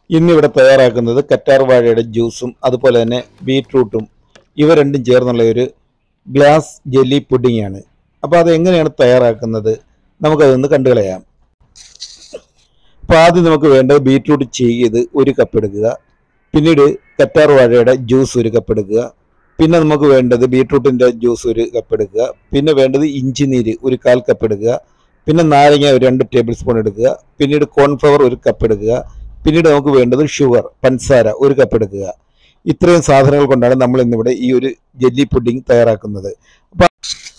ഇന്നിവിടെ തയ്യാറാക്കുന്നത് കറ്റാർ വാഴയുടെ ജ്യൂസും അതുപോലെ തന്നെ ബീട്രൂട്ടും ഇവ രണ്ടും ചേർന്നുള്ള ഒരു ഗ്ലാസ് ജെല്ലി പുഡിംഗ് ആണ് അപ്പോൾ അത് എങ്ങനെയാണ് തയ്യാറാക്കുന്നത് നമുക്കതൊന്ന് കണ്ടുകളയാം അപ്പോൾ ആദ്യം നമുക്ക് വേണ്ടത് ബീട്രൂട്ട് ചെയ്ത് ഒരു കപ്പ് എടുക്കുക പിന്നീട് കറ്റാർ വാഴയുടെ ജ്യൂസ് ഒരു കപ്പ് എടുക്കുക പിന്നെ നമുക്ക് വേണ്ടത് ബീട്രൂട്ടിൻ്റെ ജ്യൂസ് ഒരു കപ്പ് എടുക്കുക പിന്നെ വേണ്ടത് ഇഞ്ചി നീര് ഒരു കാൽ കപ്പ് എടുക്കുക പിന്നെ നാരങ്ങ ഒരു രണ്ട് ടേബിൾ സ്പൂൺ എടുക്കുക പിന്നീട് കോൺഫ്ലവർ ഒരു കപ്പ് എടുക്കുക പിന്നീട് നമുക്ക് വേണ്ടത് ഷുഗർ പഞ്ചസാര ഒരു കപ്പ് എടുക്കുക ഇത്രയും സാധനങ്ങൾ കൊണ്ടാണ് നമ്മൾ ഇന്നിവിടെ ഈ ഒരു ജെല്ലി പുഡിംഗ് തയ്യാറാക്കുന്നത് അപ്പം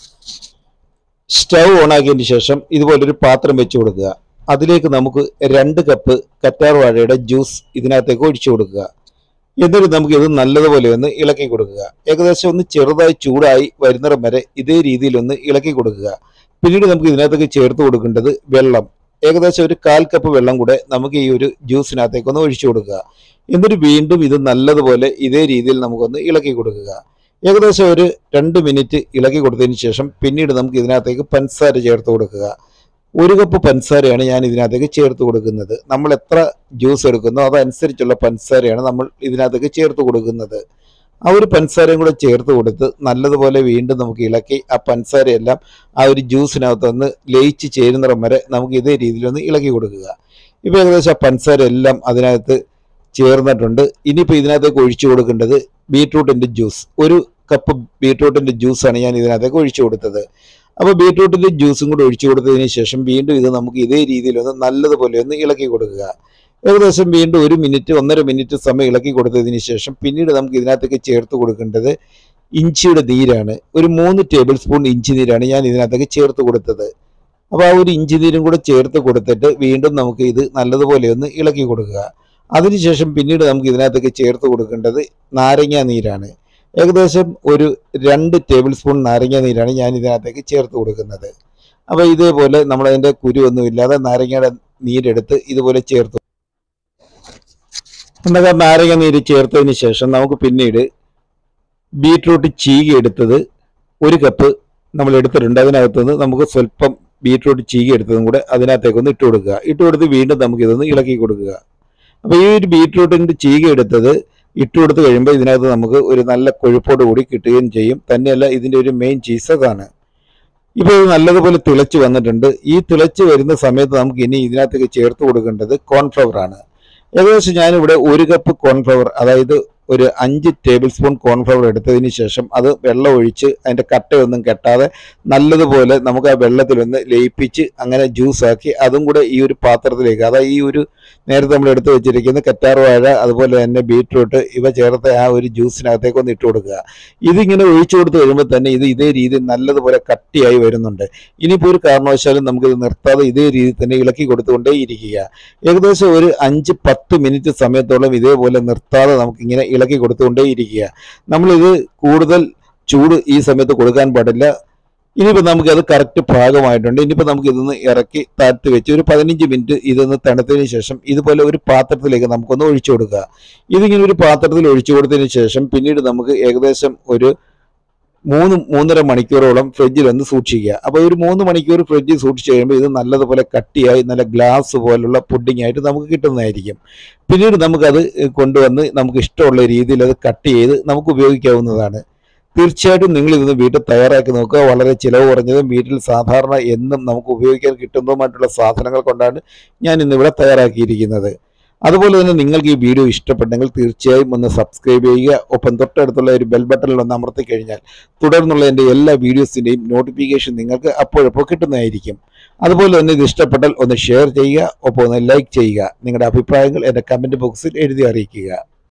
സ്റ്റൗ ഓണാക്കിയതിന് ശേഷം ഇതുപോലൊരു പാത്രം വെച്ച് കൊടുക്കുക അതിലേക്ക് നമുക്ക് രണ്ട് കപ്പ് കറ്റാർ വാഴയുടെ ജ്യൂസ് ഇതിനകത്തേക്ക് ഒഴിച്ചു കൊടുക്കുക എന്നിട്ട് നമുക്ക് ഇത് നല്ലതുപോലെ ഒന്ന് ഇളക്കി കൊടുക്കുക ഏകദേശം ഒന്ന് ചെറുതായി ചൂടായി വരുന്നിടം വരെ ഇതേ രീതിയിൽ ഒന്ന് ഇളക്കി കൊടുക്കുക പിന്നീട് നമുക്ക് ഇതിനകത്തേക്ക് ചേർത്ത് കൊടുക്കേണ്ടത് വെള്ളം ഏകദേശം ഒരു കാൽ കപ്പ് വെള്ളം കൂടെ നമുക്ക് ഈ ഒരു ജ്യൂസിനകത്തേക്ക് ഒന്ന് ഒഴിച്ചു കൊടുക്കുക എന്നിട്ട് വീണ്ടും ഇത് നല്ലതുപോലെ ഇതേ രീതിയിൽ നമുക്കൊന്ന് ഇളക്കി കൊടുക്കുക ഏകദേശം ഒരു രണ്ട് മിനിറ്റ് ഇളക്കി കൊടുത്തതിന് ശേഷം പിന്നീട് നമുക്ക് ഇതിനകത്തേക്ക് പഞ്ചസാര ചേർത്ത് കൊടുക്കുക ഒരു കപ്പ് പഞ്ചസാരയാണ് ഞാൻ ഇതിനകത്തേക്ക് ചേർത്ത് കൊടുക്കുന്നത് നമ്മൾ എത്ര ജ്യൂസ് എടുക്കുന്നോ അതനുസരിച്ചുള്ള പഞ്ചസാരയാണ് നമ്മൾ ഇതിനകത്തേക്ക് ചേർത്ത് കൊടുക്കുന്നത് ആ ഒരു പഞ്ചസാരയും കൂടെ ചേർത്ത് കൊടുത്ത് നല്ലതുപോലെ വീണ്ടും നമുക്ക് ഇളക്കി ആ പഞ്ചസാരയെല്ലാം ആ ഒരു ജ്യൂസിനകത്ത് ഒന്ന് ലയിച്ച് ചേരുന്നിടം വരെ നമുക്ക് ഇതേ രീതിയിലൊന്ന് ഇളക്കി കൊടുക്കുക ഇപ്പോൾ ഏകദേശം ആ പഞ്ചസാര എല്ലാം അതിനകത്ത് ചേർന്നിട്ടുണ്ട് ഇനിയിപ്പോൾ ഇതിനകത്തേക്ക് ഒഴിച്ചു കൊടുക്കേണ്ടത് ബീട്രൂട്ടിൻ്റെ ജ്യൂസ് ഒരു കപ്പ് ബീട്രൂട്ടിൻ്റെ ജ്യൂസാണ് ഞാൻ ഇതിനകത്തേക്ക് ഒഴിച്ചു കൊടുത്തത് അപ്പോൾ ബീട്രൂട്ടിൻ്റെ ജ്യൂസും കൂടെ ഒഴിച്ചു കൊടുത്തതിന് ശേഷം വീണ്ടും ഇത് നമുക്ക് ഇതേ രീതിയിലൊന്ന് നല്ലതുപോലെ ഒന്ന് ഇളക്കി കൊടുക്കുക ഏകദേശം വീണ്ടും ഒരു മിനിറ്റ് ഒന്നര മിനിറ്റ് സമയം ഇളക്കി കൊടുത്തതിന് ശേഷം പിന്നീട് നമുക്ക് ഇതിനകത്തേക്ക് ചേർത്ത് കൊടുക്കേണ്ടത് ഇഞ്ചിയുടെ നീരാണ് ഒരു മൂന്ന് ടേബിൾ സ്പൂൺ ഇഞ്ചി നീരാണ് ഞാൻ ഇതിനകത്തേക്ക് ചേർത്ത് കൊടുത്തത് അപ്പോൾ ആ ഒരു ഇഞ്ചി നീരും കൂടെ ചേർത്ത് കൊടുത്തിട്ട് വീണ്ടും നമുക്ക് ഇത് നല്ലതുപോലെ ഒന്ന് ഇളക്കി കൊടുക്കുക അതിനുശേഷം പിന്നീട് നമുക്ക് ഇതിനകത്തേക്ക് ചേർത്ത് കൊടുക്കേണ്ടത് നാരങ്ങ നീരാണ് ഏകദേശം ഒരു രണ്ട് ടേബിൾ സ്പൂൺ നാരങ്ങ നീരാണ് ഞാൻ ഇതിനകത്തേക്ക് ചേർത്ത് കൊടുക്കുന്നത് അപ്പോൾ ഇതേപോലെ നമ്മൾ അതിൻ്റെ കുരുവൊന്നും ഇല്ലാതെ നാരങ്ങയുടെ നീരെടുത്ത് ഇതുപോലെ ചേർത്ത് എന്നൊക്കെ നാരങ്ങ നീര് ചേർത്തതിന് ശേഷം നമുക്ക് പിന്നീട് ബീട്രൂട്ട് ചീക എടുത്തത് ഒരു കപ്പ് നമ്മൾ എടുത്തിട്ടുണ്ട് അതിനകത്തുനിന്ന് നമുക്ക് സ്വല്പം ബീട്രൂട്ട് ചീക എടുത്തതും കൂടെ അതിനകത്തേക്കൊന്ന് ഇട്ട് കൊടുക്കുക ഇട്ട് കൊടുത്ത് വീണ്ടും നമുക്ക് ഇതൊന്ന് ഇളക്കി കൊടുക്കുക അപ്പോൾ ഈ ഒരു ബീട്രൂട്ടിൻ്റെ ചീക എടുത്തത് ഇട്ട് കൊടുത്ത് കഴിയുമ്പോൾ ഇതിനകത്ത് നമുക്ക് ഒരു നല്ല കൊഴുപ്പോട് കൂടി കിട്ടുകയും ചെയ്യും തന്നെയല്ല ഇതിൻ്റെ ഒരു മെയിൻ ചീസ് അതാണ് ഇപ്പോൾ ഇത് നല്ലതുപോലെ തിളച്ച് വന്നിട്ടുണ്ട് ഈ തിളച്ച് വരുന്ന സമയത്ത് നമുക്ക് ഇനി ഇതിനകത്തേക്ക് ചേർത്ത് കൊടുക്കേണ്ടത് കോൺഫ്ലവർ ആണ് ഏകദേശം ഞാനിവിടെ ഒരു കപ്പ് കോൺഫ്ലവർ അതായത് ഒരു അഞ്ച് ടേബിൾ സ്പൂൺ കോൺഫ്ലവർ എടുത്തതിന് ശേഷം അത് വെള്ളം ഒഴിച്ച് അതിൻ്റെ കട്ടയൊന്നും കെട്ടാതെ നല്ലതുപോലെ നമുക്ക് ആ വെള്ളത്തിലൊന്ന് ലയിപ്പിച്ച് അങ്ങനെ ജ്യൂസാക്കി അതും കൂടെ ഈ ഒരു പാത്രത്തിലേക്ക് അതായത് ഈ ഒരു നേരത്തെ നമ്മൾ എടുത്തു വെച്ചിരിക്കുന്ന കറ്റാർ വാഴ അതുപോലെ തന്നെ ബീട്രൂട്ട് ഇവ ചേർത്ത് ആ ഒരു ജ്യൂസിനകത്തേക്ക് ഒന്ന് ഇട്ട് കൊടുക്കുക ഇതിങ്ങനെ ഒഴിച്ചു കൊടുത്ത് കഴിയുമ്പോൾ തന്നെ ഇത് ഇതേ രീതിയിൽ നല്ലതുപോലെ കട്ടിയായി വരുന്നുണ്ട് ഇനിയിപ്പോൾ ഒരു കാരണവശാലും നമുക്കിത് നിർത്താതെ ഇതേ രീതിയിൽ തന്നെ ഇളക്കി കൊടുത്തുകൊണ്ടേ ഇരിക്കുക ഏകദേശം ഒരു അഞ്ച് പത്ത് മിനിറ്റ് സമയത്തോളം ഇതേപോലെ നിർത്താതെ നമുക്കിങ്ങനെ ഇളക്കി കൊടുത്തുകൊണ്ടേ ഇരിക്കുക നമ്മളിത് കൂടുതൽ ചൂട് ഈ സമയത്ത് കൊടുക്കാൻ പാടില്ല ഇനിയിപ്പോൾ നമുക്കത് കറക്റ്റ് പാകമായിട്ടുണ്ട് ഇനിയിപ്പോൾ നമുക്ക് ഇതൊന്ന് ഇറക്കി താഴ്ത്തി വെച്ച് ഒരു പതിനഞ്ച് മിനിറ്റ് ഇതൊന്ന് തണുത്തതിന് ശേഷം ഇതുപോലെ ഒരു പാത്രത്തിലേക്ക് നമുക്കൊന്ന് ഒഴിച്ചു കൊടുക്കുക ഇതിങ്ങനെ ഒരു പാത്രത്തിൽ ഒഴിച്ചു കൊടുത്തതിന് ശേഷം പിന്നീട് നമുക്ക് ഏകദേശം ഒരു മൂന്ന് മൂന്നര മണിക്കൂറോളം ഫ്രിഡ്ജിൽ ഒന്ന് സൂക്ഷിക്കുക അപ്പോൾ ഒരു മൂന്ന് മണിക്കൂർ ഫ്രിഡ്ജിൽ സൂക്ഷിച്ച് കഴിയുമ്പോൾ ഇത് നല്ലതുപോലെ കട്ടിയായി നല്ല ഗ്ലാസ് പോലുള്ള പുഡിംഗ് ആയിട്ട് നമുക്ക് കിട്ടുന്നതായിരിക്കും പിന്നീട് നമുക്കത് കൊണ്ടുവന്ന് നമുക്ക് ഇഷ്ടമുള്ള രീതിയിൽ അത് കട്ട് ചെയ്ത് നമുക്ക് ഉപയോഗിക്കാവുന്നതാണ് തീർച്ചയായിട്ടും നിങ്ങൾ ഇതൊന്ന് വീട്ടിൽ തയ്യാറാക്കി നോക്കുക വളരെ ചിലവ് കുറഞ്ഞതും വീട്ടിൽ സാധാരണ എന്നും നമുക്ക് ഉപയോഗിക്കാൻ കിട്ടുന്നതുമായിട്ടുള്ള സാധനങ്ങൾ കൊണ്ടാണ് ഞാൻ ഇന്നിവിടെ തയ്യാറാക്കിയിരിക്കുന്നത് അതുപോലെ തന്നെ നിങ്ങൾക്ക് ഈ വീഡിയോ ഇഷ്ടപ്പെട്ടെങ്കിൽ തീർച്ചയായും ഒന്ന് സബ്സ്ക്രൈബ് ചെയ്യുക ഒപ്പം തൊട്ടടുത്തുള്ള ഒരു ബെൽ ബട്ടണിൽ ഒന്ന് അമർത്തി കഴിഞ്ഞാൽ തുടർന്നുള്ള എൻ്റെ എല്ലാ വീഡിയോസിൻ്റെയും നോട്ടിഫിക്കേഷൻ നിങ്ങൾക്ക് അപ്പോഴപ്പോൾ കിട്ടുന്നതായിരിക്കും അതുപോലെ തന്നെ ഇത് ഇഷ്ടപ്പെട്ടാൽ ഒന്ന് ഷെയർ ചെയ്യുക ഒപ്പം ഒന്ന് ലൈക്ക് ചെയ്യുക നിങ്ങളുടെ അഭിപ്രായങ്ങൾ എൻ്റെ കമൻറ്റ് ബോക്സിൽ എഴുതി അറിയിക്കുക